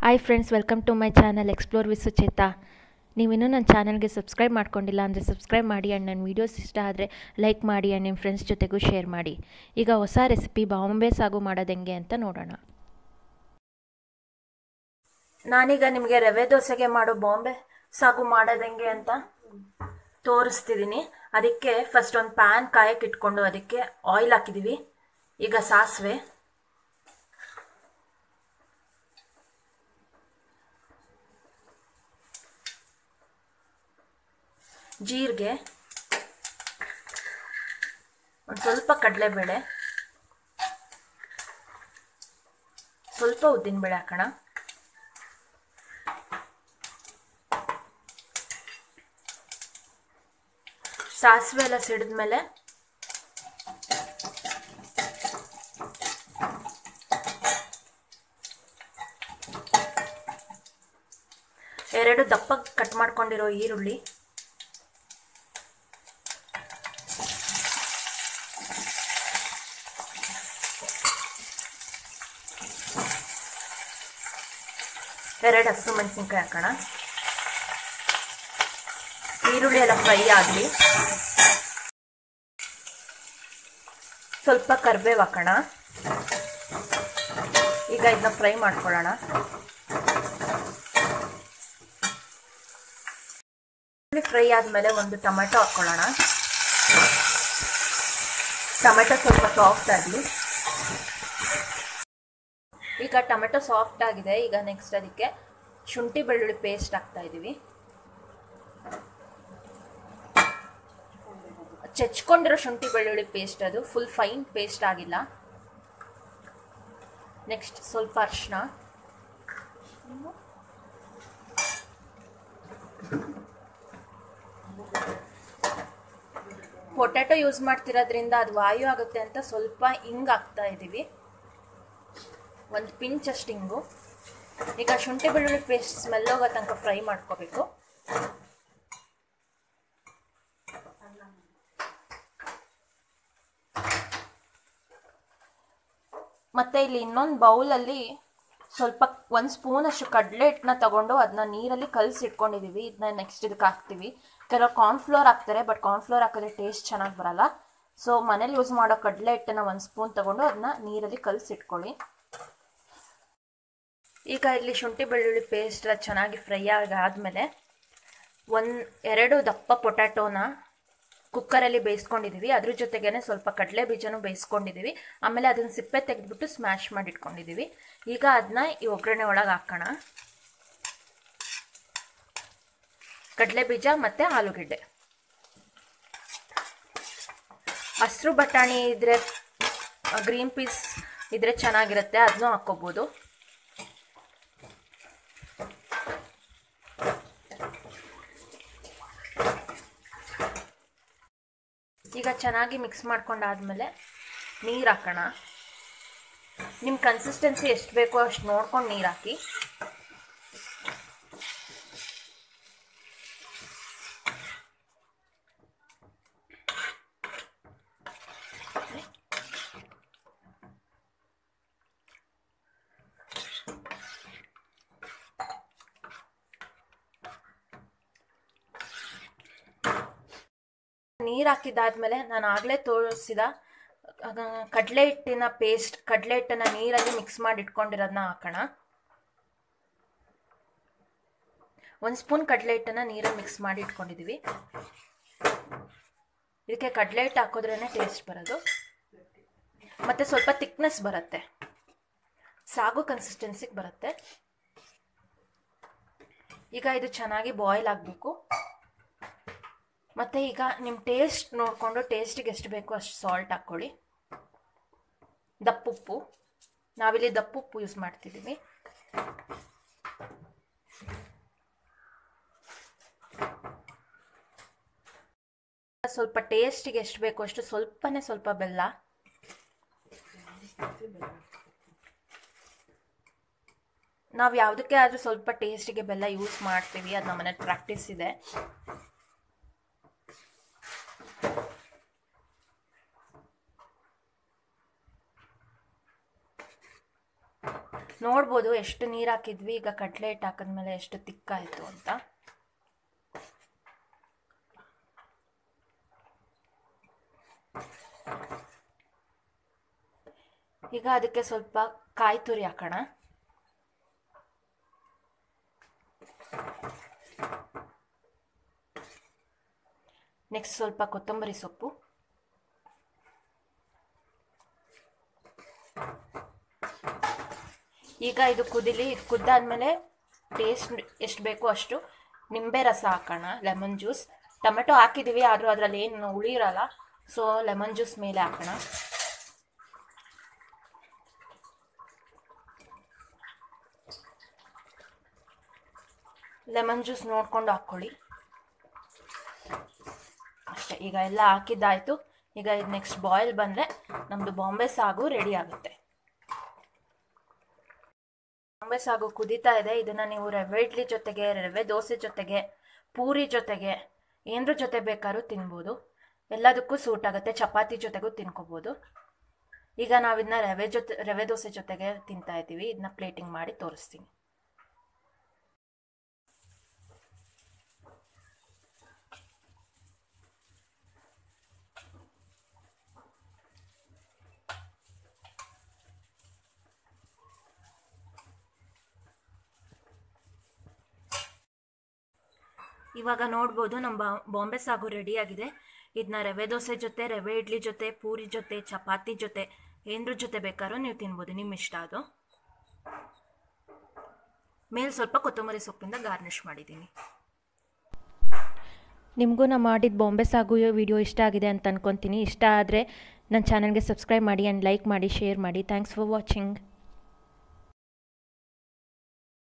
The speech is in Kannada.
hi friends welcome to my channel explore with Sucheta ನೀವಿನ್ನೂ ನನ್ನ ಚಾನಲ್ಗೆ ಸಬ್ಸ್ಕ್ರೈಬ್ ಮಾಡ್ಕೊಂಡಿಲ್ಲ ಅಂದರೆ ಸಬ್ಸ್ಕ್ರೈಬ್ ಮಾಡಿ ಆ್ಯಂಡ್ ನನ್ನ ವೀಡಿಯೋಸ್ ಇಷ್ಟ ಆದರೆ ಲೈಕ್ ಮಾಡಿ ಆ್ಯಂಡ್ ನಿಮ್ಮ ಫ್ರೆಂಡ್ಸ್ ಜೊತೆಗೂ ಶೇರ್ ಮಾಡಿ ಈಗ ಹೊಸ ರೆಸಿಪಿ ಬಾಂಬೆ ಸಾಗು ಮಾಡೋದು ಹೆಂಗೆ ಅಂತ ನೋಡೋಣ ನಾನೀಗ ನಿಮಗೆ ರವೆ ದೋಸೆಗೆ ಮಾಡೋ ಬಾಂಬೆ ಸಾಗು ಮಾಡೋದು ಹೆಂಗೆ ಅಂತ ತೋರಿಸ್ತಿದ್ದೀನಿ ಅದಕ್ಕೆ ಫಸ್ಟ್ ಒಂದು ಪ್ಯಾನ್ ಕಾಯಕ್ಕೆ ಇಟ್ಕೊಂಡು ಅದಕ್ಕೆ ಆಯಿಲ್ ಹಾಕಿದ್ದೀವಿ ಈಗ ಸಾಸಿವೆ ಜೀರಿಗೆ ಒಂದು ಸ್ವಲ್ಪ ಕಡಲೆಬೇಳೆ ಸ್ವಲ್ಪ ಉದ್ದಿನಬೇಳೆ ಹಾಕೋಣ ಸಾಸಿವೆ ಎಲ್ಲ ಸಿಡಿದ್ಮೇಲೆ ಎರಡು ದಪ್ಪ ಕಟ್ ಮಾಡ್ಕೊಂಡಿರೋ ಈರುಳ್ಳಿ ಎರಡು ಹಸಿರು ಮೆಣಸಿನ್ಕಾಯಿ ಹಾಕೋಣ ಈರುಳ್ಳಿ ಎಲ್ಲ ಫ್ರೈ ಆಗಲಿ ಸ್ವಲ್ಪ ಕರಿಬೇವು ಹಾಕೋಣ ಈಗ ಇದನ್ನ ಫ್ರೈ ಮಾಡ್ಕೊಳ್ಳೋಣ ಫ್ರೈ ಆದಮೇಲೆ ಒಂದು ಟೊಮೆಟೊ ಹಾಕ್ಕೊಳ್ಳೋಣ ಟೊಮೆಟೊ ಸ್ವಲ್ಪ ಸಾಫ್ಟ್ ಆಗಲಿ ಈಗ ಟೊಮೆಟೊ ಸಾಫ್ಟ್ ಆಗಿದೆ ಈಗ ನೆಕ್ಸ್ಟ್ ಅದಕ್ಕೆ ಶುಂಠಿ ಬೆಳ್ಳುಳ್ಳಿ ಪೇಸ್ಟ್ ಹಾಕ್ತಾ ಇದ್ದೀವಿ ಚೆಚ್ಕೊಂಡಿರೋ ಶುಂಠಿ ಬೆಳ್ಳುಳ್ಳಿ ಪೇಸ್ಟ್ ಅದು ಫುಲ್ ಫೈನ್ ಪೇಸ್ಟ್ ಆಗಿಲ್ಲ ನೆಕ್ಸ್ಟ್ ಸ್ವಲ್ಪ ಅರ್ಶಿನ ಪೊಟ್ಯಾಟೊ ಯೂಸ್ ಮಾಡ್ತಿರೋದ್ರಿಂದ ಅದು ವಾಯು ಆಗುತ್ತೆ ಅಂತ ಸ್ವಲ್ಪ ಹಿಂಗ್ ಹಾಕ್ತಾ ಇದ್ದೀವಿ ಒಂದು ಪಿಂಚ್ ಅಷ್ಟು ಹಿಂಗು ಈಗ ಶುಂಠಿ ಬೆಳ್ಳುಳ್ಳಿ ಪೇಸ್ಟ್ ಸ್ಮೆಲ್ ಹೋಗೋ ತನಕ ಫ್ರೈ ಮಾಡ್ಕೋಬೇಕು ಮತ್ತೆ ಇಲ್ಲಿ ಇನ್ನೊಂದು ಬೌಲಲ್ಲಿ ಸ್ವಲ್ಪ ಒಂದು ಸ್ಪೂನ್ ಅಷ್ಟು ಕಡಲೆ ಹಿಟ್ಟನ್ನ ತಗೊಂಡು ಅದನ್ನ ನೀರಲ್ಲಿ ಕಲಸಿ ಇಟ್ಕೊಂಡಿದ್ದೀವಿ ಇದನ್ನ ನೆಕ್ಸ್ಟ್ ಇದಕ್ಕೆ ಹಾಕ್ತೀವಿ ಕೆಲವರು ಕಾರ್ನ್ಫ್ಲೋರ್ ಹಾಕ್ತಾರೆ ಬಟ್ ಕಾರ್ನ್ಫ್ಲೋರ್ ಹಾಕಿದ್ರೆ ಟೇಸ್ಟ್ ಚೆನ್ನಾಗಿ ಬರಲ್ಲ ಸೊ ಮನೇಲಿ ಯೂಸ್ ಮಾಡೋ ಕಡಲೆ ಹಿಟ್ಟನ್ನ ಒಂದು ಸ್ಪೂನ್ ತಗೊಂಡು ಅದನ್ನ ನೀರಲ್ಲಿ ಕಲಸಿ ಇಟ್ಕೊಳ್ಳಿ ಈಗ ಇಲ್ಲಿ ಶುಂಠಿ ಬೆಳ್ಳುಳ್ಳಿ ಪೇಸ್ಟ್ ಎಲ್ಲ ಚೆನ್ನಾಗಿ ಫ್ರೈ ಆಗಾದ್ಮೇಲೆ ಒಂದು ಎರಡು ದಪ್ಪ ಪೊಟ್ಯಾಟೋನ ಕುಕ್ಕರಲ್ಲಿ ಬೇಯಿಸ್ಕೊಂಡಿದ್ದೀವಿ ಅದ್ರ ಜೊತೆಗೇನೆ ಸ್ವಲ್ಪ ಕಡಲೆ ಬೀಜನೂ ಬೇಯಿಸ್ಕೊಂಡಿದ್ದೀವಿ ಆಮೇಲೆ ಅದನ್ನ ಸಿಪ್ಪೆ ತೆಗೆದ್ಬಿಟ್ಟು ಸ್ಮ್ಯಾಶ್ ಮಾಡಿ ಇಟ್ಕೊಂಡಿದ್ದೀವಿ ಈಗ ಅದನ್ನ ಈ ಒಗ್ಗರಣೆ ಒಳಗೆ ಹಾಕೋಣ ಕಡಲೆ ಬೀಜ ಮತ್ತು ಆಲೂಗೆಡ್ಡೆ ಹಸಿರು ಬಟಾಣಿ ಇದ್ರೆ ಗ್ರೀನ್ ಪೀಸ್ ಇದ್ರೆ ಚೆನ್ನಾಗಿರುತ್ತೆ ಅದನ್ನೂ ಹಾಕ್ಕೋಬೋದು ಈಗ ಚೆನ್ನಾಗಿ ಮಿಕ್ಸ್ ಮಾಡ್ಕೊಂಡಾದ್ಮೇಲೆ ನೀರು ಹಾಕೋಣ ನಿಮ್ಮ ಕನ್ಸಿಸ್ಟೆನ್ಸಿ ಎಷ್ಟು ಬೇಕೋ ಅಷ್ಟು ನೋಡ್ಕೊಂಡು ನೀರು ಹಾಕಿ ನೀರು ಹಾಕಿದ್ದಾದ್ಮೇಲೆ ನಾನು ಆಗಲೇ ತೋರಿಸಿದ ಕಡಲೆ ಹಿಟ್ಟಿನ ಪೇಸ್ಟ್ ಕಡಲೆ ಹಿಟ್ಟನ್ನ ನೀರಲ್ಲಿ ಮಿಕ್ಸ್ ಮಾಡಿ ಇಟ್ಕೊಂಡಿರೋದನ್ನ ಹಾಕೋಣ ಒಂದು ಸ್ಪೂನ್ ಕಡಲೆ ಹಿಟ್ಟನ್ನ ನೀರಲ್ಲಿ ಮಿಕ್ಸ್ ಮಾಡಿ ಇಟ್ಕೊಂಡಿದ್ದೀವಿ ಇದಕ್ಕೆ ಕಡಲೆ ಹಿಟ್ಟು ಹಾಕೋದ್ರೇ ಟೇಸ್ಟ್ ಬರೋದು ಮತ್ತು ಸ್ವಲ್ಪ ತಿಕ್ನೆಸ್ ಬರುತ್ತೆ ಸಾಗು ಕನ್ಸಿಸ್ಟೆನ್ಸಿಗೆ ಬರುತ್ತೆ ಈಗ ಇದು ಚೆನ್ನಾಗಿ ಬಾಯ್ಲ್ ಆಗಬೇಕು ಮತ್ತು ಈಗ ನಿಮ್ಮ ಟೇಸ್ಟ್ ನೋಡಿಕೊಂಡು ಟೇಸ್ಟಿಗೆ ಎಷ್ಟು ಬೇಕೋ ಅಷ್ಟು ಸಾಲ್ಟ್ ಹಾಕ್ಕೊಳ್ಳಿ ದಪ್ಪುಪ್ಪು ನಾವಿಲ್ಲಿ ದಪ್ಪುಪ್ಪು ಯೂಸ್ ಮಾಡ್ತಿದ್ದೀವಿ ಸ್ವಲ್ಪ ಟೇಸ್ಟಿಗೆ ಎಷ್ಟು ಬೇಕೋ ಅಷ್ಟು ಸ್ವಲ್ಪನೇ ಸ್ವಲ್ಪ ಬೆಲ್ಲ ನಾವು ಯಾವುದಕ್ಕೆ ಆದರೂ ಸ್ವಲ್ಪ ಟೇಸ್ಟಿಗೆ ಬೆಲ್ಲ ಯೂಸ್ ಮಾಡ್ತೀವಿ ಅದು ನಮ್ಮ ಮನೇಲಿ ಪ್ರಾಕ್ಟೀಸ್ ಇದೆ ನೋಡ್ಬೋದು ಎಷ್ಟು ನೀರು ಹಾಕಿದ್ವಿ ಈಗ ಕಟ್ಲೆಟ್ ಹಾಕಿದ್ಮೇಲೆ ಎಷ್ಟು ತಿಕ್ಕಾಯಿತು ಅಂತ ಈಗ ಅದಕ್ಕೆ ಸ್ವಲ್ಪ ಕಾಯಿ ತುರಿ ಹಾಕೋಣ ನೆಕ್ಸ್ಟ್ ಸ್ವಲ್ಪ ಕೊತ್ತಂಬರಿ ಸೊಪ್ಪು ಈಗ ಇದು ಕುದಿಲಿ ಇದು ಕುದ್ದಾದ್ಮೇಲೆ ಟೇಸ್ಟ್ ಎಷ್ಟು ಬೇಕೋ ಅಷ್ಟು ನಿಂಬೆ ರಸ ಹಾಕೋಣ ಲೆಮನ್ ಜ್ಯೂಸ್ ಟೊಮೆಟೊ ಹಾಕಿದ್ದೀವಿ ಆದರೂ ಅದರಲ್ಲಿ ಏನು ಹುಳಿ ಇರಲ್ಲ ಸೊ ಲೆಮನ್ ಜ್ಯೂಸ್ ಮೇಲೆ ಹಾಕೋಣ ಲೆಮನ್ ಜ್ಯೂಸ್ ನೋಡ್ಕೊಂಡು ಹಾಕ್ಕೊಳ್ಳಿ ಅಷ್ಟೇ ಈಗ ಎಲ್ಲ ಹಾಕಿದ್ದಾಯಿತು ಈಗ ಇದು ನೆಕ್ಸ್ಟ್ ಬಾಯ್ಲ್ ಬಂದರೆ ನಮ್ಮದು ಬಾಂಬೆ ಸಾಗು ರೆಡಿ ಆಗುತ್ತೆ ಬಾಂಬೆ ಸಾಗು ಕುದೀತಾ ಇದೆ ಇದನ್ನು ನೀವು ರವೆ ಇಡ್ಲಿ ಜೊತೆಗೆ ರವೆ ದೋಸೆ ಜೊತೆಗೆ ಪೂರಿ ಜೊತೆಗೆ ಏನರ ಜೊತೆ ಬೇಕಾದ್ರೂ ತಿನ್ಬೋದು ಎಲ್ಲದಕ್ಕೂ ಸೂಟ್ ಆಗುತ್ತೆ ಚಪಾತಿ ಜೊತೆಗೂ ತಿನ್ಕೋಬೋದು ಈಗ ನಾವು ಇದನ್ನ ರವೆ ಜೊತೆ ರವೆ ದೋಸೆ ಜೊತೆಗೆ ತಿಂತಾ ಇದ್ದೀವಿ ಇದನ್ನ ಪ್ಲೇಟಿಂಗ್ ಮಾಡಿ ತೋರಿಸ್ತೀನಿ ಇವಾಗ ನೋಡ್ಬೋದು ನಮ್ಮ ಬಾ ಬಾಂಬೆ ಸಾಗು ರೆಡಿಯಾಗಿದೆ ಇದನ್ನ ರವೆ ದೋಸೆ ಜೊತೆ ರವೆ ಇಡ್ಲಿ ಜೊತೆ ಪೂರಿ ಜೊತೆ ಚಪಾತಿ ಜೊತೆ ಏನರ ಜೊತೆ ಬೇಕಾದ್ರೂ ನೀವು ತಿನ್ಬೋದು ನಿಮ್ಮ ಇಷ್ಟ ಅದು ಮೇಲೆ ಸ್ವಲ್ಪ ಕೊತ್ತಂಬರಿ ಸೊಪ್ಪಿಂದ ಗಾರ್ನಿಷ್ ಮಾಡಿದ್ದೀನಿ ನಿಮಗೂ ನಾ ಮಾಡಿದ ಬಾಂಬೆ ಸಾಗು ವಿಡಿಯೋ ಇಷ್ಟ ಆಗಿದೆ ಅಂತ ಅನ್ಕೊತೀನಿ ಇಷ್ಟ ಆದರೆ ನನ್ನ ಚಾನಲ್ಗೆ ಸಬ್ಸ್ಕ್ರೈಬ್ ಮಾಡಿ ಆ್ಯಂಡ್ ಲೈಕ್ ಮಾಡಿ ಶೇರ್ ಮಾಡಿ ಥ್ಯಾಂಕ್ಸ್ ಫಾರ್ ವಾಚಿಂಗ್